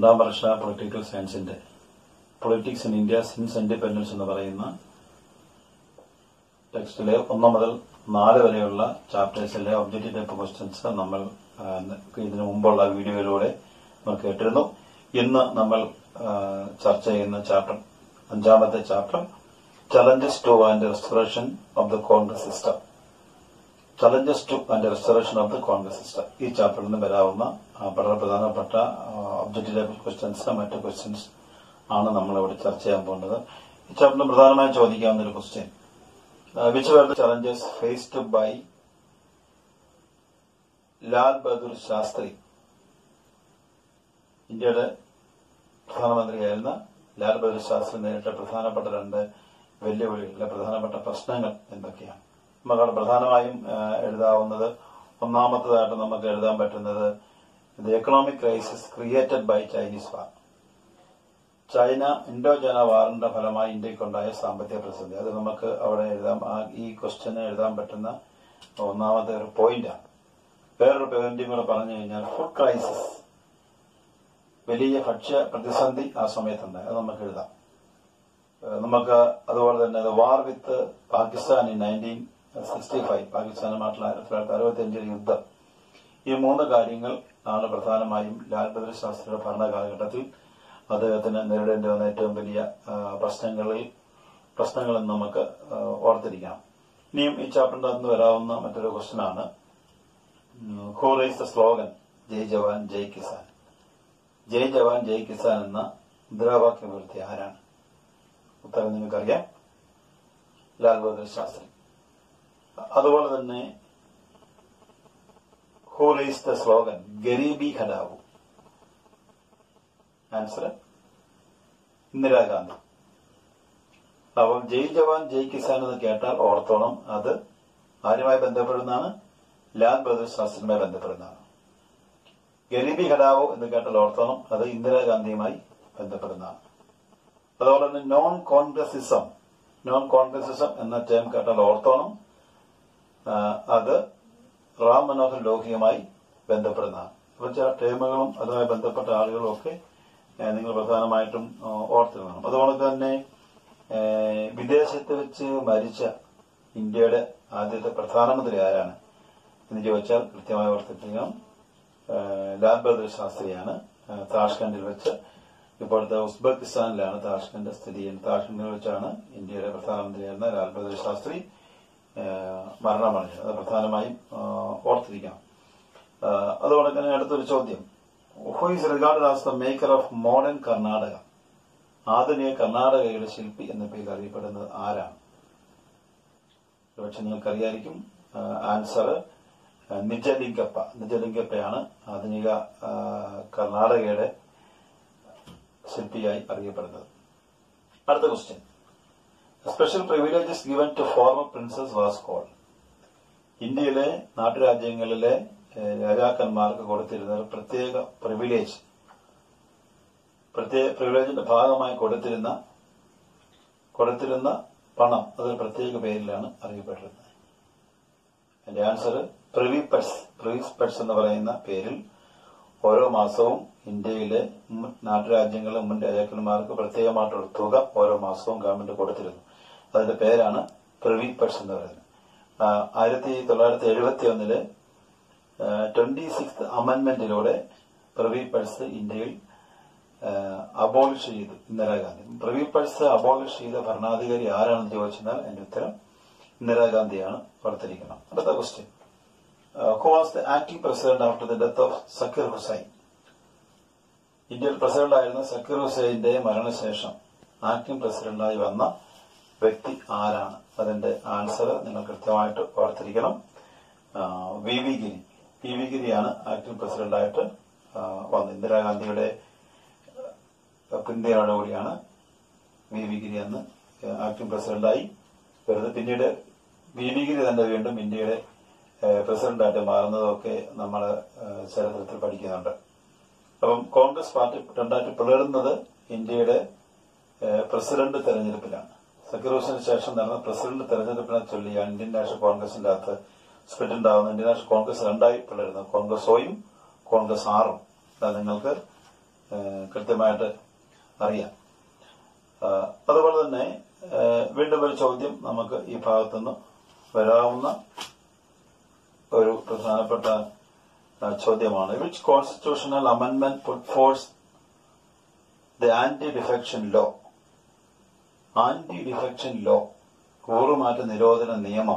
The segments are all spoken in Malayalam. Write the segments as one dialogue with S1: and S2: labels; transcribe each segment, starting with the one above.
S1: രണ്ടാം വർഷ പൊളിറ്റിക്കൽ സയൻസിന്റെ politics in India since independence എന്ന് പറയുന്ന ടെക്സ്റ്റിലെ ഒന്ന് മുതൽ നാല് വരെയുള്ള ചാപ്റ്റേഴ്സിലെ ഒബ്ജക്റ്റീവ് ടൈപ്പ് ക്വസ്റ്റ്യൻസ് നമ്മൾ ആ, ഇതിനു മുമ്പുള്ള വീഡിയോയിലൂടെ നമ്മൾ കേട്ടിരുന്നു ഇന്ന് നമ്മൾ ആ, ചർച്ച ചെയ്യുന്ന ചാപ്റ്റർ അഞ്ചാമത്തെ chapter challenges to and restoration of the Congress system challenges to and restoration of the Congress system ഈ ചാപ്റ്ററിൽ നിന്ന് വരാവുന്ന ആ, വളരെ പ്രധാനപ്പെട്ട ഒബ്ജക്റ്റീവ് ടൈപ്പ് ക്വസ്റ്റ്യൻസ് മറ്റ് ക്വസ്റ്റ്യൻസ് ആണ് നമ്മളിവിടെ ചർച്ച ചെയ്യാൻ പോകുന്നത് ഈ ചാപ്റ്ററിൽ പ്രധാനമായും ചോദിക്കാവുന്ന ഒരു question which were the challenges faced by Lal Bahadur Shastri ഇന്ത്യയുടെ പ്രധാനമന്ത്രിയായിരുന്ന ലാൽ ബഹദൂർ ശാസ്ത്രി നേരിട്ട പ്രധാനപ്പെട്ട രണ്ട് വെല്ലുവിളികളിലെ പ്രധാനപ്പെട്ട പ്രശ്നങ്ങൾ എന്തൊക്കെയാണ് നമുക്കവിടെ പ്രധാനമായും ആ, എഴുതാവുന്നത് ഒന്നാമത്തതായിട്ട് നമുക്ക് എഴുതാൻ പറ്റുന്നത് the economic crisis created by Chinese war China Indo China വാറിന്റെ ഫലമായി ഇന്ത്യക്കുണ്ടായ സാമ്പത്തിക പ്രതിസന്ധി അത് നമുക്ക് അവിടെ എഴുതാം ആ ഈ ക്വസ്റ്റ്യന് എഴുതാൻ പറ്റുന്ന ഒന്നാമത്തെ ഒരു പോയിന്റാണ് വേറൊരു പോയിന്റും കൂടെ പറഞ്ഞു കഴിഞ്ഞാൽ ഫുഡ് ക്രൈസിസ് വലിയ ഭക്ഷ്യ പ്രതിസന്ധി ആ സമയത്തുണ്ടായി അത് നമുക്ക് എഴുതാം ഏഹ് നമുക്ക് അതുപോലെ തന്നെ war with Pakistan in nineteen sixty five പാകിസ്ഥാനുമായിട്ടുള്ള ആയിരത്തി തൊള്ളായിരത്തി അറുപത്തി അഞ്ചിലെ യുദ്ധം ഈ മൂന്ന് കാര്യങ്ങൾ ആണ് പ്രധാനമായും ലാൽ ബഹദൂർ ശാസ്ത്രിയുടെ ഭരണ കാലഘട്ടത്തിൽ അദ്ദേഹത്തിന് നേരിടേണ്ടി വന്ന ഏറ്റവും വലിയ ആ, പ്രശ്നങ്ങളിൽ പ്രശ്നങ്ങളെന്ന് നമുക്ക് ആ, ഓർത്തിരിക്കാം ഇനിയും ഈ ചാപ്റ്ററിന്റെ അകത്ത് വരാവുന്ന മറ്റൊരു ക്വസ്റ്റ്യനാണ് who rice the slogan Jai Jawan Jai Kisan Jai Jawan Jai Kisan എന്ന മുദ്രാവാക്യം ഉയർത്തിയ ആരാണ് ഉത്തരം നിങ്ങൾക്കറിയാം ലാൽ ബഹദൂർ ശാസ്ത്രി അതുപോലെ തന്നെ who rice the slogan garibi hatao answer Indira Gandhi അപ്പോൾ ജയ് ജവാൻ ജയ് കിസാൻ എന്ന് കേട്ടാൽ ഓർത്തോണം അത് ആരുമായി ബന്ധപ്പെടുന്നതാണ് ലാൽ ബഹദൂർ ശാസ്ത്രിയുമായി ബന്ധപ്പെടുന്നതാണ് ഗരീബി ഘടാവോ എന്ന് കേട്ടാൽ ഓർത്തോണം അത് ഇന്ദിരാഗാന്ധിയുമായി ബന്ധപ്പെടുന്നതാണ് അതുപോലെ തന്നെ നോൺ കോൺഗ്രസിസം നോൺ കോൺഗ്രസിസം എന്ന ടേം കേട്ടാൽ ഓർത്തോണം ആ, അത് റാം മനോഹർ ലോഹിയുമായി ബന്ധപ്പെടുന്നതാണ് അപ്പോൾ ചില ടേമുകളും അതുമായി ബന്ധപ്പെട്ട ആളുകളും ഒക്കെ ഏഹ്, നിങ്ങൾ പ്രധാനമായിട്ടും ഏഹ്, ഓർത്തിരുന്നതാണ് അതുപോലെ തന്നെ ഏഹ്, വിദേശത്ത് വെച്ച് മരിച്ച ഇന്ത്യയുടെ ആദ്യത്തെ പ്രധാനമന്ത്രി ആരാണ് എന്ന് ചോദിച്ചാൽ കൃത്യമായി ഓർത്തിരിക്കണം ഏഹ്, ലാൽ ബഹദൂർ ശാസ്ത്രിയാണ് ഏഹ്, താഷ്കണ്ടിൽ വെച്ച് ഇപ്പോഴത്തെ ഉസ്ബെക്കിസ്ഥാനിലാണ് താഷ്കണ്ട് സ്ഥിതി ചെയ്യുന്നത് താഷ്കണ്ടിൽ വെച്ചാണ് ഇന്ത്യയുടെ പ്രധാനമന്ത്രിയായിരുന്ന ലാൽ ബഹദൂർ ശാസ്ത്രി ഏഹ്, മരണമടഞ്ഞത് അത് പ്രധാനമായും ഏഹ്, ഓർത്തിരിക്കണം ഏഹ്, അതുപോലെ തന്നെ അടുത്തൊരു ചോദ്യം who is regard as the maker of modern Karnataka ആധുനിക കർണാടകയുടെ ശില്പി എന്ന പേരിൽ അറിയപ്പെടുന്നത് ആരാണ് ഒരുപക്ഷെ നിങ്ങൾക്കറിയായിരിക്കും ആൻസർ നിജലിംഗപ്പ നിജലിംഗപ്പയാണ് ആധുനിക ആ, കർണാടകയുടെ ശില്പിയായി അറിയപ്പെടുന്നത് അടുത്ത question special privileges given to former princes was call ഇന്ത്യയിലെ നാട്ടുരാജ്യങ്ങളിലെ ഏഹ്, രാജാക്കന്മാർക്ക് കൊടുത്തിരുന്ന ഒരു പ്രത്യേക പ്രിവിലേജ് പ്രത്യേക പ്രിവിലേജിന്റെ ഭാഗമായി കൊടുത്തിരുന്ന കൊടുത്തിരുന്ന പണം അതൊരു പ്രത്യേക പേരിലാണ് അറിയപ്പെട്ടിരുന്നത് എന്റെ answer privy purses privy purses എന്ന് പറയുന്ന പേരിൽ ഓരോ മാസവും ഇന്ത്യയിലെ മുൻ നാട്ടുരാജ്യങ്ങളിലെ മുൻ രാജാക്കന്മാർക്ക് പ്രത്യേകമായിട്ടുള്ള തുക ഓരോ മാസവും ഗവൺമെന്റ് കൊടുത്തിരുന്നു അതിന്റെ പേരാണ് പ്രിവി പെഡ്സ് എന്ന് പറയുന്നത് ആ, ആയിരത്തി തൊള്ളായിരത്തി എഴുപത്തി ഒന്നില് ട്വന്റി സിക്സ് അമെന്റ്മെന്റിലൂടെ പ്രിവി പെഡ്സ് ഇന്ത്യയിൽ അബോളിഷ് ചെയ്തു ഇന്ദിരാഗാന്ധി പ്രിവി പെഡ്സ് അബോളിഷ് ചെയ്ത ഭരണാധികാരി ആരാണെന്ന് ചോദിച്ചാൽ എന്റെ ഉത്തരം ഇന്ദിരാഗാന്ധിയാണ് ഓർത്തിരിക്കണം അടുത്ത question who was the acting president after the death of Zakir Hussain ഇന്ത്യയിൽ പ്രസിഡന്റ് ആയിരുന്ന സക്കീർ ഹുസൈന്റെ മരണശേഷം ആക്ടിംഗ് പ്രസിഡന്റായി വന്ന വ്യക്തി ആരാണ് അതിന്റെ ആൻസർ നിങ്ങൾ കൃത്യമായിട്ട് ഓർത്തിരിക്കണം ആ, V V Giri V V ഗിരിയാണ് ആക്ടിംഗ് പ്രസിഡന്റായിട്ട് ആ, വന്നത് ഇന്ദിരാഗാന്ധിയുടെ പിന്തുണയോടുകൂടിയാണ് വി വി ഗിരി അന്ന് ആക്ടിംഗ് പ്രസിഡന്റായി വരുന്നത് പിന്നീട് വി വി ഗിരി തന്നെ വീണ്ടും ഇന്ത്യയുടെ ഏഹ്, പ്രസിഡന്റായിട്ട് മാറുന്നതൊക്കെ നമ്മൾ ഏഹ്, ചരിത്രത്തിൽ പഠിക്കുന്നുണ്ട് അപ്പം കോൺഗ്രസ് പാർട്ടി രണ്ടായിട്ട് പിളരുന്നത് ഇന്ത്യയുടെ ഏഹ്, പ്രസിഡന്റ് തെരഞ്ഞെടുപ്പിലാണ് സക്കീർ ഹുസൈന് ശേഷം നടന്ന പ്രസിഡന്റ് തെരഞ്ഞെടുപ്പിനെ ചൊല്ലിയാണ് ഇന്ത്യൻ നാഷണൽ കോൺഗ്രസിന്റെ അകത്ത് സ്പ്ലിറ്റ് ഉണ്ടാകുന്നത് ഇന്ത്യൻ നാഷണൽ കോൺഗ്രസ് രണ്ടായി പിളരുന്നത് കോൺഗ്രസ് ഒയും കോൺഗ്രസ് ആറും അതായത് നിങ്ങൾക്ക് ഏഹ്, കൃത്യമായിട്ട് അറിയാം ആഹ്, അതുപോലെ തന്നെ ഏഹ്, വീണ്ടും ഒരു ചോദ്യം നമുക്ക് ഈ ഭാഗത്തുനിന്ന് വരാവുന്ന ഒരു പ്രധാനപ്പെട്ട ആഹ്, ചോദ്യമാണ് which constitutional amendment put force the anti defection law anti defection law കൂറുമാറ്റ നിരോധന നിയമം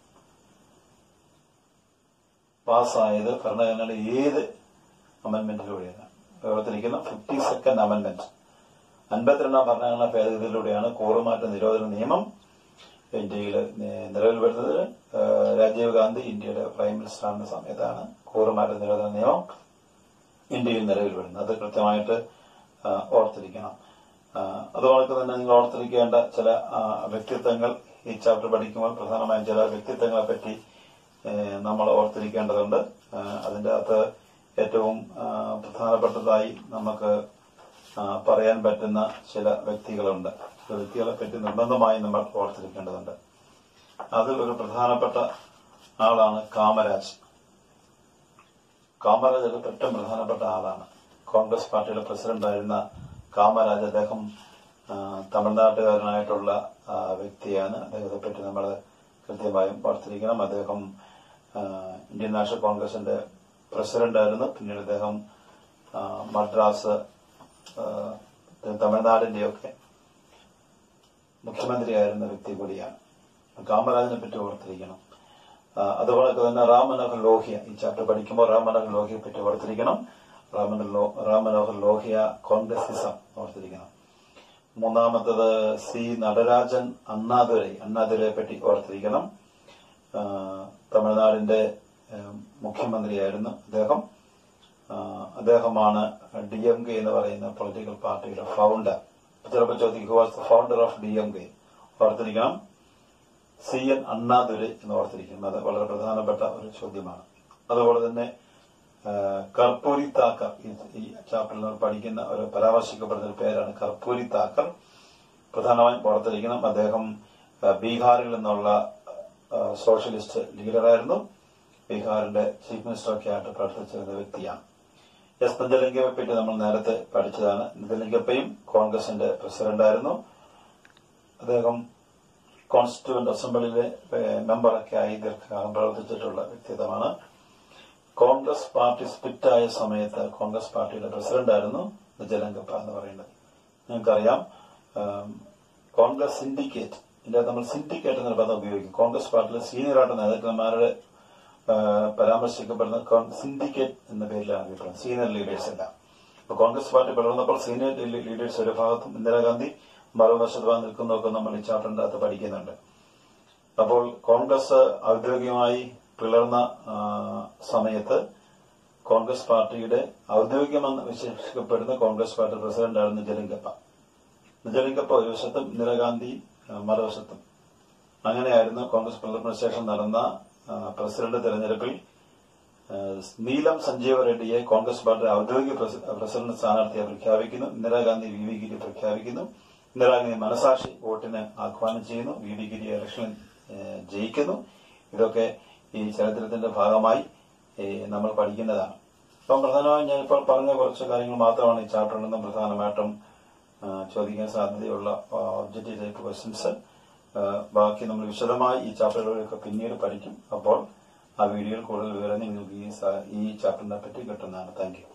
S1: പാസ്സായത് ഭരണഘടനയുടെ ഏത് അമെന്റ്മെന്റിലൂടെയാണ് ഓർത്തിരിക്കുന്ന ഫിഫ്റ്റി സെക്കൻഡ് അമെന്റ്മെന്റ് അൻപത്തിരണ്ടാം ഭരണഘടനാ ഭേദഗതിയിലൂടെയാണ് കൂറുമാറ്റ നിരോധന നിയമം ഇന്ത്യയിൽ നി- നിലവിൽ വരുന്നത് ഏഹ് രാജീവ് ഗാന്ധി ഇന്ത്യയുടെ പ്രൈം മിനിസ്റ്റർ ആകുന്ന സമയത്താണ് കൂറുമാറ്റ നിരോധന നിയമം ഇന്ത്യയിൽ നിലവിൽ വരുന്നത് അത് കൃത്യമായിട്ട് ആ, ഓർത്തിരിക്കണം ആ, അതുപോലെ തന്നെ നിങ്ങൾ ഓർത്തിരിക്കേണ്ട ചില ആ, വ്യക്തിത്വങ്ങൾ ഈ ചാപ്റ്റർ പഠിക്കുമ്പോൾ പ്രധാനമായും ചില വ്യക്തിത്വങ്ങളെ പറ്റി ഏ, നമ്മൾ ഓർത്തിരിക്കേണ്ടതുണ്ട് ആ, അതിന്റെ അകത്ത് ഏറ്റവും ആ, പ്രധാനപ്പെട്ടതായി നമുക്ക് ആ, പറയാൻ പറ്റുന്ന ചില വ്യക്തികളുണ്ട് ചില വ്യക്തികളെ പറ്റി നിർബന്ധമായും നമ്മൾ ഓർത്തിരിക്കേണ്ടതുണ്ട് അതിൽ ഒരു പ്രധാനപ്പെട്ട ആളാണ് കാമരാജ് കാമരാജ് ഒരു ഏറ്റവും പ്രധാനപ്പെട്ട ആളാണ് കോൺഗ്രസ് പാർട്ടിയുടെ പ്രസിഡന്റായിരുന്ന കാമരാജ് അദ്ദേഹം ആ, തമിഴ്നാട്ടുകാരനായിട്ടുള്ള ആ, വ്യക്തിയാണ് അദ്ദേഹത്തെ പറ്റി നമ്മൾ കൃത്യമായും ഓർത്തിരിക്കണം അദ്ദേഹം ആ, ഇന്ത്യൻ നാഷണൽ കോൺഗ്രസിന്റെ പ്രസിഡന്റായിരുന്നു പിന്നീട് അദ്ദേഹം ആ, മദ്രാസ് ആ, തമിഴ്നാടിന്റെയൊക്കെ മുഖ്യമന്ത്രിയായിരുന്ന വ്യക്തി കൂടിയാണ് കാമരാജിനെ പറ്റി ഓർത്തിരിക്കണം ആ, അതുപോലെ തന്നെ റാം മനോഹർ ലോഹിയ ഈ ചാപ്റ്റർ പഠിക്കുമ്പോൾ റാം മനോഹർ ലോഹിയെ പറ്റി ഓർത്തിരിക്കണം റാം മനോഹർ ലോ- റാം മനോഹർ ലോഹിയ കോൺഗ്രസിസം ഓർത്തിരിക്കണം മൂന്നാമത്തത് സി നടരാജൻ അണ്ണാദുരൈ അണ്ണാദുരയെ പറ്റി ഓർത്തിരിക്കണം ആ, തമിഴ്നാടിന്റെ ഏ, മുഖ്യമന്ത്രിയായിരുന്നു അദ്ദേഹം ആ, അദ്ദേഹമാണ് ഡി എം കെ എന്ന് പറയുന്ന പൊളിറ്റിക്കൽ പാർട്ടിയുടെ ഫൗണ്ടർ ചിലപ്പോൾ ചോദിക്കും who was the founder of D M K ഓർത്തിരിക്കണം സി എൻ അണ്ണാദുരൈ എന്ന് ഓർത്തിരിക്കുന്നത് അത് വളരെ പ്രധാനപ്പെട്ട ഒരു ചോദ്യമാണ് അതുപോലെ തന്നെ ആ, കർപ്പൂരി താക്കർ ഈ- ഈ ചാപ്റ്ററിൽ നമ്മൾ പഠിക്കുന്ന ഒരു പരാമർശിക്കപ്പെടുന്ന ഒരു പേരാണ് കർപ്പൂരി താക്കർ പ്രധാനമായും ഓർത്തിരിക്കണം അദ്ദേഹം ആ, ബീഹാറിൽ നിന്നുള്ള ആ, സോഷ്യലിസ്റ്റ് ലീഡറായിരുന്നു ബീഹാറിന്റെ ചീഫ് മിനിസ്റ്ററൊക്കെ ആയിട്ട് പ്രവർത്തിച്ചിരുന്ന വ്യക്തിയാണ് എസ് നിജലിംഗയെ പറ്റി നമ്മൾ നേരത്തെ പഠിച്ചതാണ് നിജലിംഗപ്പയും കോൺഗ്രസിന്റെ പ്രസിഡന്റായിരുന്നു അദ്ദേഹം കോൺസ്റ്റിറ്റ്യൂവന്റ് അസംബ്ലിയിലെ ഏഹ്, മെമ്പറൊക്കെ ആയി ദീർഘകാലം പ്രവർത്തിച്ചിട്ടുള്ള വ്യക്തിത്വമാണ് കോൺഗ്രസ് പാർട്ടി സ്പ്ലിറ്റായ സമയത്ത് കോൺഗ്രസ് പാർട്ടിയുടെ പ്രസിഡന്റായിരുന്നു നിജലങ്കപ്പ എന്ന് പറയുന്നത് നിങ്ങൾക്കറിയാം ആം, കോൺഗ്രസ് സിൻഡിക്കേറ്റ് ഇതിന്റെ അകത്ത് നമ്മൾ സിൻഡിക്കേറ്റ് എന്നൊരു പദം ഉപയോഗിക്കും കോൺഗ്രസ് പാർട്ടിയിലെ സീനിയറായിട്ട് നേതാക്കന്മാരുടെ ആ, പരാമർശിക്കപ്പെടുന്ന കോൺ- സിൻഡിക്കേറ്റ് എന്ന പേരിലാണ് അറിയപ്പെടുന്നത് സീനിയർ ലീഡേഴ്സ് എല്ലാം അപ്പൊ കോൺഗ്രസ് പാർട്ടി വളർന്നപ്പോൾ സീനിയർ ലീ- ലീഡേഴ്സ് ഒരു ഭാഗത്തും ഇന്ദിരാഗാന്ധി മറുവശത്തുമായി നിൽക്കുന്നതൊക്കെ നമ്മൾ ഈ ചാപ്റ്ററിന്റെ അകത്ത് പഠിക്കുന്നുണ്ട് അപ്പോൾ കോൺഗ്രസ് ഔദ്യോഗികമായി പിളർന്ന ആ, സമയത്ത് കോൺഗ്രസ് പാർട്ടിയുടെ ഔദ്യോഗികമെന്ന് വിശേഷിക്കപ്പെടുന്ന കോൺഗ്രസ് പാർട്ടി പ്രസിഡന്റായിരുന്നു നിജലിംഗപ്പ നിജലിംഗപ്പ ഒരു വശത്തും ഇന്ദിരാഗാന്ധി ആ, മറുവശത്തും അങ്ങനെയായിരുന്നു കോൺഗ്രസ് പിളർപ്പിന് ശേഷം നടന്ന ആ, പ്രസിഡന്റ് തെരഞ്ഞെടുപ്പിൽ ആ, നീലം സഞ്ജീവ റെഡ്ഡിയെ കോൺഗ്രസ് പാർട്ടിയുടെ ഔദ്യോഗിക പ്രസി- പ്രസിഡന്റ് സ്ഥാനാർത്ഥിയായി പ്രഖ്യാപിക്കുന്നു ഇന്ദിരാഗാന്ധി വി വി ഗിരി പ്രഖ്യാപിക്കുന്നു ഇന്ദിരാഗാന്ധി മനസാക്ഷി വോട്ടിന് ആഹ്വാനം ചെയ്യുന്നു വി ഡി ഗിരി ഇലക്ഷനിൽ ഏ, ജയിക്കുന്നു ഇതൊക്കെ ഈ ചരിത്രത്തിന്റെ ഭാഗമായി ഏ, നമ്മൾ പഠിക്കുന്നതാണ് അപ്പം പ്രധാനമായും ഞാൻ ഇപ്പോൾ പറഞ്ഞ കുറച്ച് കാര്യങ്ങൾ മാത്രമാണ് ഈ ചാപ്റ്ററിൽ നിന്നും പ്രധാനമായിട്ടും ആ, ചോദിക്കാൻ സാധ്യതയുള്ള ഒബ്ജക്റ്റീവ് ടൈപ്പ് ക്വസ്റ്റ്യൻസ് ബാക്കി നമ്മൾ വിശദമായി ഈ ചാപ്റ്ററുകളൊക്കെ പിന്നീട് പഠിക്കും അപ്പോൾ ആ വീഡിയോയിൽ കൂടുതൽ വിവരം നിങ്ങൾക്ക് ഈ സ- ഈ ചാപ്റ്ററിനെ പറ്റി കിട്ടുന്നതാണ് താങ്ക് യു